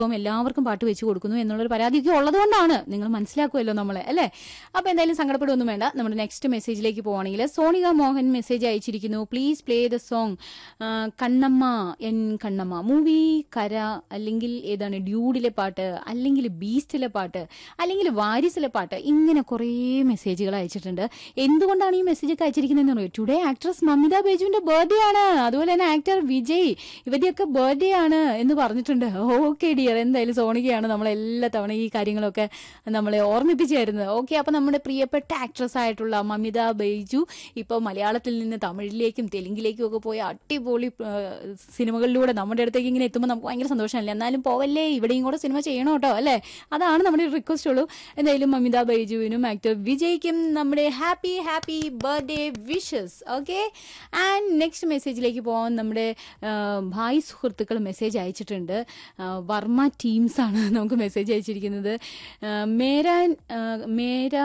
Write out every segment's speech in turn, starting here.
ഇപ്പം എല്ലാവർക്കും പാട്ട് വെച്ച് കൊടുക്കുന്നു എന്നുള്ളൊരു പരാതിയൊക്കെ ഉള്ളതുകൊണ്ടാണ് നിങ്ങൾ മനസ്സിലാക്കുമല്ലോ നമ്മളെ അല്ലേ അപ്പൊ എന്തായാലും സങ്കടപ്പെടുകയൊന്നും വേണ്ട നമ്മുടെ നെക്സ്റ്റ് മെസ്സേജിലേക്ക് പോവാണെങ്കിൽ സോണിക മോഹൻ മെസ്സേജ് അയച്ചിരിക്കുന്നു please play the song Kannamma En Kannamma movie കര അല്ലെങ്കിൽ ഏതാണ് ഡ്യൂഡിലെ പാട്ട് അല്ലെങ്കിൽ ബീസ്റ്റിലെ പാട്ട് അല്ലെങ്കിൽ വാരിസിലെ പാട്ട് ഇങ്ങനെ കുറേ മെസ്സേജുകൾ അയച്ചിട്ടുണ്ട് എന്തുകൊണ്ടാണ് ഈ മെസ്സേജ് ഒക്കെ അയച്ചിരിക്കുന്നതെന്ന് അറിയോ ടുഡേ ആക്ട്രസ് മമിത ബേജുവിന്റെ ബർത്ത്ഡേ ആണ് അതുപോലെ തന്നെ ആക്ടർ വിജയ് ഇവരുടെയൊക്കെ ബർത്ത്ഡേ ആണ് എന്ന് പറഞ്ഞിട്ടുണ്ട് ഓക്കെ ഡിയർ എന്തായാലും സോണികയാണ് നമ്മൾ എല്ലാ തവണ ഈ കാര്യങ്ങളൊക്കെ നമ്മളെ ഓർമ്മിപ്പിച്ചു തരുന്നത് ഓക്കെ അപ്പൊ നമ്മുടെ പ്രിയപ്പെട്ട ആക്ട്രസ് ആയിട്ടുള്ള മമിത ബൈജു ഇപ്പോൾ മലയാളത്തിൽ നിന്ന് തമിഴിലേക്കും തെലുങ്കിലേക്കും ഒക്കെ പോയ അടിപൊളി ആ, സിനിമകളിലൂടെ നമ്മുടെ അടുത്തേക്ക് ഇങ്ങനെ എത്തുമ്പോൾ നമുക്ക് ഭയങ്കര സന്തോഷമല്ലേ എന്നാലും പോവല്ലേ ഇവിടെയും കൂടെ സിനിമ ചെയ്യണം കേട്ടോ അല്ലേ അതാണ് നമ്മുടെ റിക്വസ്റ്റ് ഉള്ളൂ എന്തായാലും മമിത ബൈജുവിനും ആക്ടർ വിജയ്ക്കും നമ്മുടെ happy happy birthday wishes okay and next മെസ്സേജിലേക്ക് പോകാൻ നമ്മുടെ ആ, ഭായ് സുഹൃത്തുക്കൾ മെസ്സേജ് അയച്ചിട്ടുണ്ട് ആ, വർമ്മ ടീംസ് ആണ് നമുക്ക് മെസ്സേജ് അയച്ചിരിക്കുന്നത് ആ, മേരാ ആ, മേരാ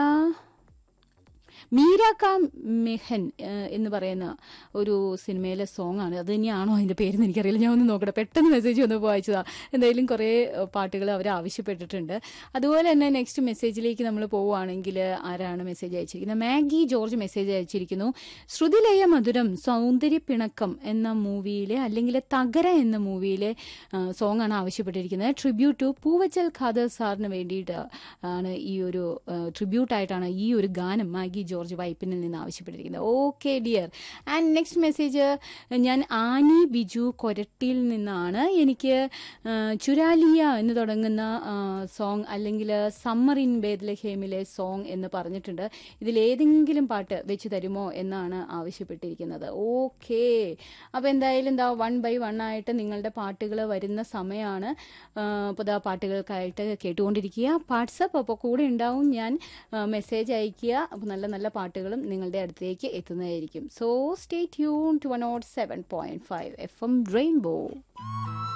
മീര കാ മെഹൻ ഏഹ്, എന്ന് പറയുന്ന ഒരു സിനിമയിലെ സോങ് ആണ് അത് തന്നെയാണോ അതിന്റെ പേരെന്ന് എനിക്കറിയില്ല ഞാൻ ഒന്ന് നോക്കട്ടെ പെട്ടെന്ന് മെസ്സേജ് വന്ന് വായിച്ചതാ എന്തായാലും കുറേ പാട്ടുകൾ അവർ ആവശ്യപ്പെട്ടിട്ടുണ്ട് അതുപോലെ തന്നെ നെക്സ്റ്റ് മെസ്സേജിലേക്ക് നമ്മൾ പോവുകയാണെങ്കിൽ ആരാണ് മെസ്സേജ് അയച്ചിരിക്കുന്നത് മാഗി ജോർജ് മെസ്സേജ് അയച്ചിരിക്കുന്നു ശ്രുതിലയ മധുരം സൗന്ദര്യ പിണക്കം എന്ന മൂവിയിലെ അല്ലെങ്കിൽ തകര എന്ന മൂവിയിലെ സോങ് ആണ് ആവശ്യപ്പെട്ടിരിക്കുന്നത് ട്രിബ്യൂട്ട് ടു പൂവച്ചൽ ഖാദർ സാറിന് വേണ്ടിയിട്ട് ആണ് ഈ ഒരു ട്രിബ്യൂട്ടായിട്ടാണ് ഈ ഒരു ഗാനം മാഗി ജോർജ് വൈപ്പിനിൽ നിന്ന് ആവശ്യപ്പെട്ടിരിക്കുന്നത് okay dear and next message ഞാൻ ആനി ബിജു കൊരട്ടിയിൽ നിന്നാണ് എനിക്ക് ആ, ചുരാലിയ എന്ന് തുടങ്ങുന്ന സോങ് അല്ലെങ്കിൽ സമ്മർ ഇൻ ബേദ്ലഹേമിലെ സോങ് എന്ന് പറഞ്ഞിട്ടുണ്ട് ഇതിലേതെങ്കിലും പാട്ട് വെച്ച് തരുമോ എന്നാണ് ആവശ്യപ്പെട്ടിരിക്കുന്നത് ഓക്കെ അപ്പോൾ എന്തായാലും എന്താ വൺ ബൈ വൺ ആയിട്ട് നിങ്ങളുടെ പാട്ടുകൾ വരുന്ന സമയമാണ് അപ്പോൾ ഇതാ പാട്ടുകൾക്കായിട്ട് കേട്ടുകൊണ്ടിരിക്കുക വാട്സപ്പ് അപ്പോൾ കൂടെ ഉണ്ടാവും ഞാൻ മെസ്സേജ് അയക്കുക അപ്പോൾ നല്ല നല്ല പാട്ടുകളും നിങ്ങളുടെ അടുത്തേക്ക് എത്തുന്നതായിരിക്കും so stay tune to one nought seven point five F M rainbow